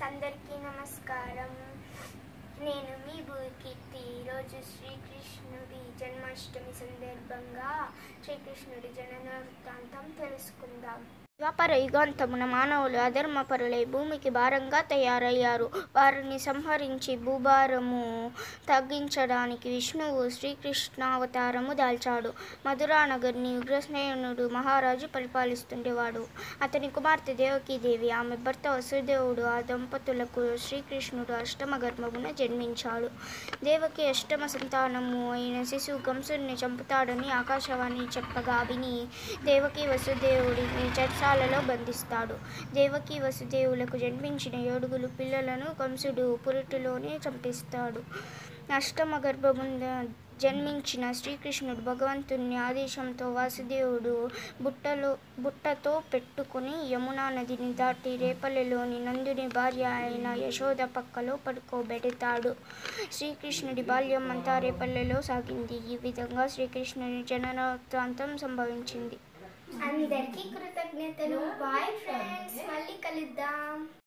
అందరికీ నమస్కారం నేను మీ భూకీర్తి ఈరోజు శ్రీకృష్ణుడి జన్మాష్టమి సందర్భంగా శ్రీకృష్ణుడి జనన వృత్తాంతం తెలుసుకుందాం ద్వాపర యుగాంతమున మానవులు అధర్మపరులై భూమికి భారంగా తయారయ్యారు వారిని సంహరించి భూభారము తగ్గించడానికి విష్ణువు శ్రీకృష్ణ అవతారము దాల్చాడు మధురా నగర్ని ఉగ్రసేనుడు మహారాజు పరిపాలిస్తుండేవాడు అతని కుమార్తె దేవకీదేవి ఆమె భర్త వసుదేవుడు ఆ దంపతులకు శ్రీకృష్ణుడు అష్టమ గర్భమున జన్మించాడు దేవకి అష్టమ సంతానము అయిన శిశువు కంసుడిని చంపుతాడని ఆకాశవాణి చెప్పగా విని దేవకి వసుదేవుడిని చెరసాలలో బంధిస్తాడు దేవకి వసుదేవులకు జన్మించిన ఏడుగురు పిల్లలను కంసుడు పురిటిలోనే చంపిస్తాడు అష్టమ గర్భముంద జన్మించిన శ్రీకృష్ణుడు భగవంతుని ఆదేశంతో వాసుదేవుడు బుట్టలో బుట్టతో పెట్టుకుని యమునా నదిని దాటి రేపల్లెలోని నందుని భార్య అయిన యశోద పక్కలో పడుకోబెడతాడు శ్రీకృష్ణుడి బాల్యం అంతా రేపల్లెలో సాగింది ఈ విధంగా శ్రీకృష్ణుని జనన వృత్తాంతం సంభవించింది అందరికీ కృతజ్ఞతలు బాయ్ ఫ్రెండ్స్ మళ్ళీ కలుద్దాం